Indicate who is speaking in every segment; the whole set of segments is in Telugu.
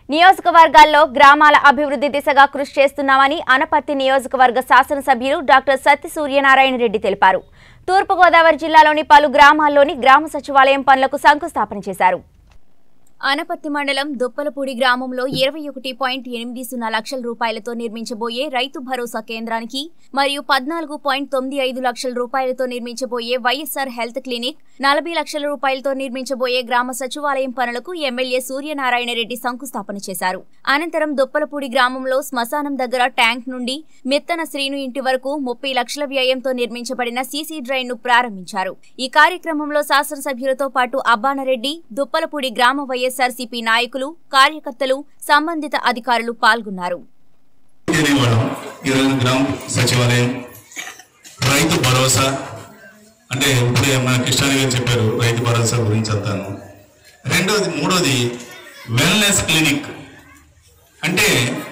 Speaker 1: నియోజకవర్గాల్లో గ్రామాల అభివృద్ధి దిశగా కృషి చేస్తున్నామని అనపర్తి నియోజకవర్గ శాసనసభ్యులు డాక్టర్ సత్య సూర్యనారాయణ రెడ్డి తెలిపారు తూర్పుగోదావరి జిల్లాలోని పలు గ్రామాల్లోని గ్రామ సచివాలయం పనులకు శంకుస్థాపన చేశారు అనపత్తి మండలం దుప్పలపూడి గ్రామంలో ఇరవై ఒకటి పాయింట్ ఎనిమిది సున్నా లక్షల రూపాయలతో నిర్మించబోయే రైతు భరోసా కేంద్రానికి మరియు పద్నాలుగు పాయింట్ తొమ్మిది ఐదు లక్షల రూపాయలతో నిర్మించబోయే వైఎస్ఆర్ హెల్త్ క్లినిక్ నలభై లక్షల రూపాయలతో నిర్మించబోయే గ్రామ సచివాలయం పనులకు ఎమ్మెల్యే సూర్యనారాయణ రెడ్డి శంకుస్థాపన చేశారు అనంతరం దుప్పలపూడి గ్రామంలో శ్మశానం దగ్గర ట్యాంక్ నుండి మెత్తన శ్రీను ఇంటి వరకు ముప్పై లక్షల వ్యయంతో నిర్మించబడిన సీసీ డ్రైన్ ను ప్రారంభించారు ఈ కార్యక్రమంలో శాసనసభ్యులతో పాటు అబ్బానరెడ్డి దుప్పలపూడి గ్రామ వైఎస్ఆర్సీపీ నాయకులు కార్యకర్తలు సంబంధిత అధికారులు పాల్గొన్నారు
Speaker 2: తెలియవాళ్ళం ఈరోజు గ్రామ సచివాలయం రైతు భరోసా అంటే ఇప్పుడే మన కృష్ణాని గారు చెప్పారు రైతు భరోసా గురించి అంతాను రెండోది మూడోది వెల్నెస్ క్లినిక్ అంటే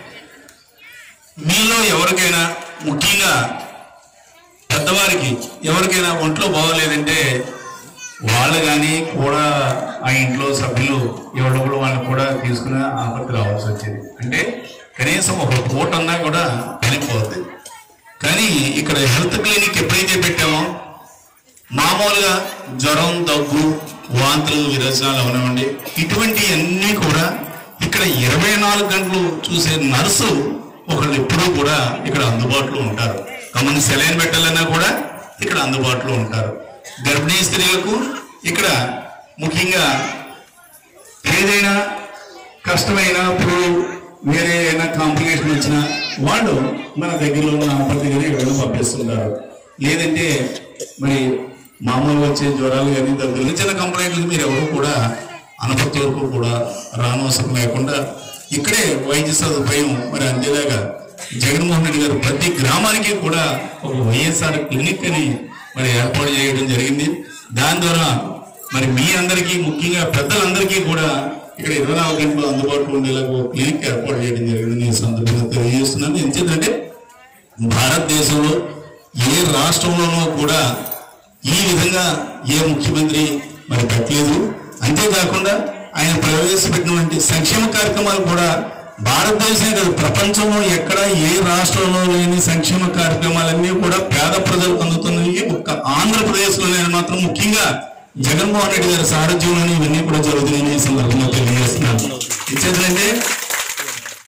Speaker 2: మీలో ఎవరికైనా ముఖ్యంగా పెద్దవారికి ఎవరికైనా ఒంట్లో బాగోలేదంటే వాళ్ళు కానీ కూడా ఆ ఇంట్లో సభ్యులు ఎవరు కూడా వాళ్ళని కూడా తీసుకుని ఆపత్తి రావాల్సి వచ్చేది అంటే కనీసం ఒక పూట అన్నా కూడా వెళ్ళిపోద్ది కానీ ఇక్కడ హెల్త్ క్లినిక్ ఎప్పుడైతే పెట్టామో మామూలుగా జ్వరం దగ్గు వాంతులు విరచనాలు అవనివ్వండి ఇటువంటి అన్నీ కూడా ఇక్కడ ఇరవై నాలుగు గంటలు చూసే నర్సు ఒకళ్ళు ఎప్పుడూ కూడా ఇక్కడ అందుబాటులో ఉంటారు కమ్మని సెలైన్ పెట్టాలన్నా కూడా ఇక్కడ అందుబాటులో ఉంటారు గర్భిణీ స్త్రీలకు ఇక్కడ ముఖ్యంగా ఏదైనా కష్టమైన ఇప్పుడు వేరే ఏదైనా కాంప్లికేషన్ వచ్చినా వాళ్ళు మన దగ్గరలో ఉన్న ఆపత్తి దగ్గర ఇక్కడ పంపిస్తుంటారు లేదంటే మరి మామూలుగా వచ్చే జ్వరాలు కానీ దగ్గర చిన్న కంప్లైంట్లు మీరు ఎవరు కూడా అనపత్తి వరకు కూడా రానవసరం లేకుండా ఇక్కడే వైద్య సదుపాయం మరి అందేలాగా జగన్మోహన్ రెడ్డి గారు ప్రతి గ్రామానికి కూడా ఒక వైఎస్ఆర్ క్లినిక్ అని మరి ఏర్పాటు చేయడం జరిగింది దాని ద్వారా మరి మీ అందరికీ ముఖ్యంగా పెద్దలందరికీ కూడా ఇక్కడ ఇరవై నాలుగు గంటలు అందుబాటులో ఉండేలాగా ఒక క్లినిక్ ఏర్పాటు చేయడం జరిగింది నేను సందర్భంగా తెలియజేస్తున్నాను ఎందుకంటే భారతదేశంలో ఏ రాష్ట్రంలోనూ కూడా ఈ విధంగా ఏ ముఖ్యమంత్రి మరి పెట్టలేదు అంతేకాకుండా ఆయన ప్రవేశపెట్టినటువంటి సంక్షేమ కార్యక్రమాలు కూడా భారతదేశం కాదు ప్రపంచంలో ఎక్కడ ఏ రాష్ట్రంలో లేని సంక్షేమ కార్యక్రమాలన్నీ కూడా పేద ప్రజలకు అందుతున్నాయి ఒక్క ఆంధ్రప్రదేశ్లోనే మాత్రం ముఖ్యంగా జగన్మోహన్ రెడ్డి గారి సారథ్యంలోనే ఇవన్నీ కూడా జరుగుతున్నాయని ఈ సందర్భంగా తెలియజేస్తున్నాను ఇచ్చేదంటే